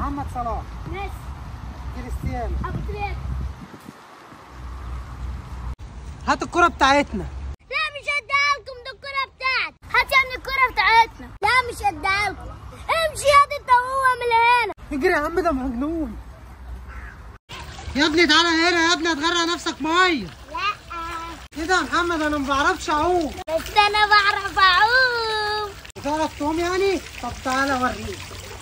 محمد صلاح ماشي كريستيانو ابو تريك هات الكرة بتاعتنا لا مش هديها لكم دي الكرة بتاعتي هات يا ابني الكرة بتاعتنا لا مش هديها لكم امشي يا دي انت وهو من هنا اجري يا عم ده مجنون يا ابني تعالى هنا يا ابني هتغرق نفسك ميه لا ايه ده يا محمد انا ما بعرفش اعوم بس انا بعرف اعوم تعرف تعوم يعني طب تعالى اوريك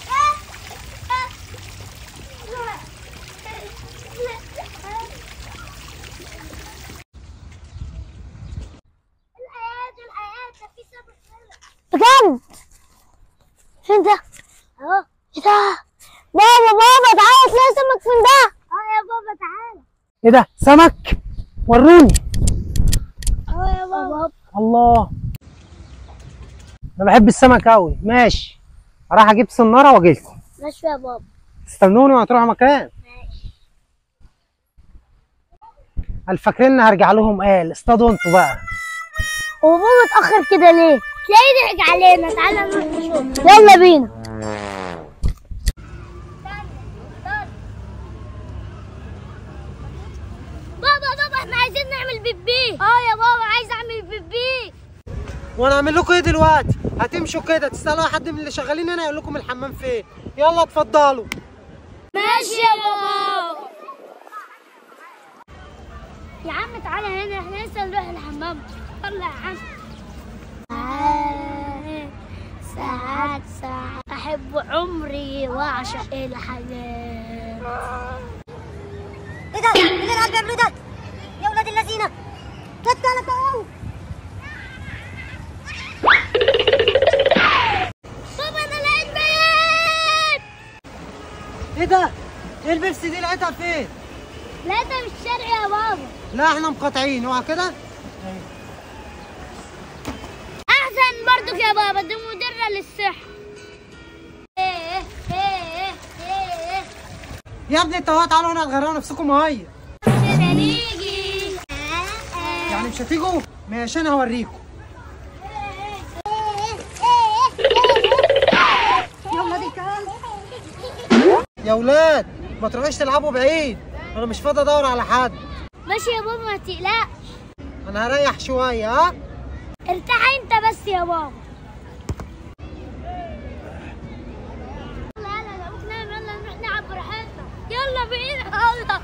الآيات الآيات ده في سبب بجد فين ده؟ اهو ايه ده؟ بابا بابا تعالى تلاقي سمك فين ده؟ اه يا بابا تعالى ايه ده سمك وروني اه يا بابا الله انا بحب السمك قوي ماشي راح اجيب سناره واجي لكم ماشي يا بابا استنوني وهتروحوا مكان ماشي قال فاكرين هرجع لهم قال اصطادوا انتوا بقى هو بابا اتأخر كده ليه؟ تلاقيه ضحك علينا تعالى نروح نشوف يلا بينا بابا بابا احنا عايزين نعمل بيبي اه يا بابا عايز اعمل بيبي وانا اعمل لكم ايه دلوقتي هتمشوا كده تسالوا حد من اللي شغالين هنا يقول لكم الحمام فين يلا اتفضلوا ماشي يا بابا يا عم تعالى هنا احنا لسه نروح الحمام يلا يا عم ساعات ساعات احب عمري واعشق الحياه ايه ده؟ ايه اللي قاعد بيعملوا ده؟ يا ولاد الذين لا تعالى تعالوا بابا انا لقيت بيت ايه ده ايه البيبسي دي لقيتها فين لقيتها في الشارع يا بابا لا احنا مقاطعين اوعى كده احسن برضك يا بابا دي مدرة للصحة ايه ايه ايه يا ابني انتوا اهو تعالوا هنا تغرقوا نفسكم ميه مش هنيجي يعني مش هتيجوا ماشي انا هوريكم يلا دي كمان يا ولاد ما تروحوش تلعبوا بعيد انا مش فاضي ادور على حد ماشي يا بابا ما تقلقش انا هريح شويه ها ارتاح انت بس يا بابا يلا يلا نروح ننام يلا نروح نلعب براحتنا يلا بينا يلا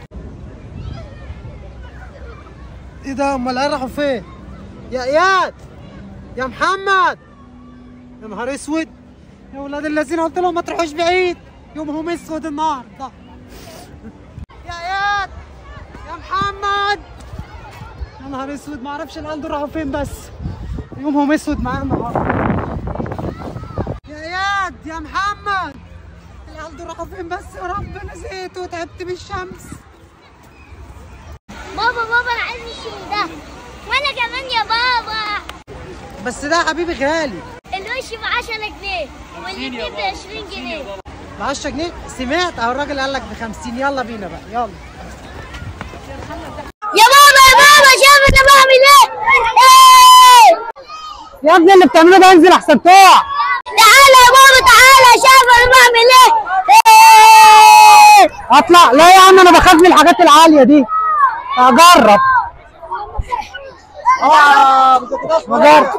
ايه ده امال العيال راحوا فين يا اياد يا محمد يا نهار اسود يا ولاد الذين قلت لهم ما تروحوش بعيد يومهم اسود النهارده يا اياد يا محمد يا نهار اسود ما اعرفش العيال دول راحوا فين بس يومهم اسود معانا النهارده يا اياد يا محمد العيال دول راحوا فين بس يا رب انا زهقت وتعبت من الشمس بابا بابا انا عايز الشيء ده وانا كمان يا بابا بس ده يا حبيبي غالي الوش ب 10 جنيه والاتنين ب 20 جنيه ب 10 جنيه سمعت اهو الراجل قال لك ب 50 يلا بينا بقى يلا يا بابا يا بابا شايف انا بعمل ايه؟ ايه يا ابني اللي بتعمله ده انزل احسن تقع تعالى يا بابا تعالى شايف انا بعمل ايه؟ ايه اطلع لا يا عم انا بخاف من الحاجات العاليه دي اجرب اه اجرب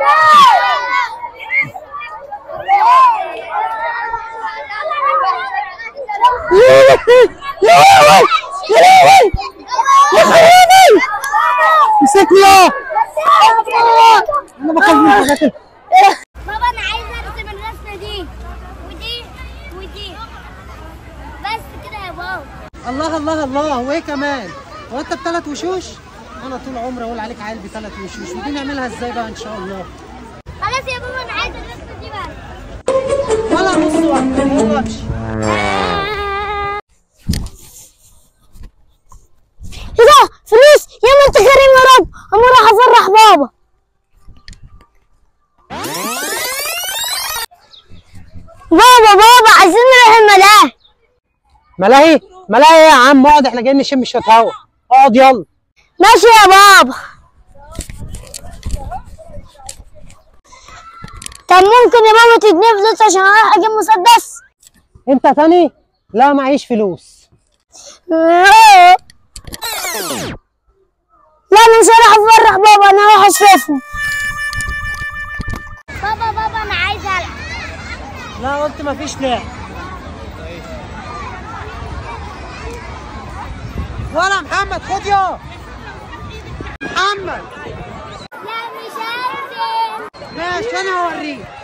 مسكني اه انا بخاف من الحاجات ال- بابا انا عايز ارسم الرسمه دي ودي ودي بس كده يا بابا الله الله الله وايه كمان هو انت بثلاث وشوش انا طول عمري اقول عليك عيل بثلاث وشوش ودي نعملها ازاي بقى ان شاء الله خلاص يا بابا انا عايز الرسمه دي بقى ولا نص واحده يلا امشي ايه ده فلوس يا ما انت كريم يا رب انا راح افرح بابا بابا بابا عايزين نروح الملاهي ملاهي ملاهي ايه يا عم اقعد احنا جايين نشم شويه هوا اقعد يلا ماشي يا بابا طب ممكن يا بابا تديني فلوس عشان اروح اجيب مسدس انت تاني لا معيش فلوس لا انا مش هروح افرح بابا انا هروح اشوفه بابا بابا انا عايز العب لا قلت مفيش لعب ولا محمد خد يا محمد لا مش عايز ماشي انا هوريك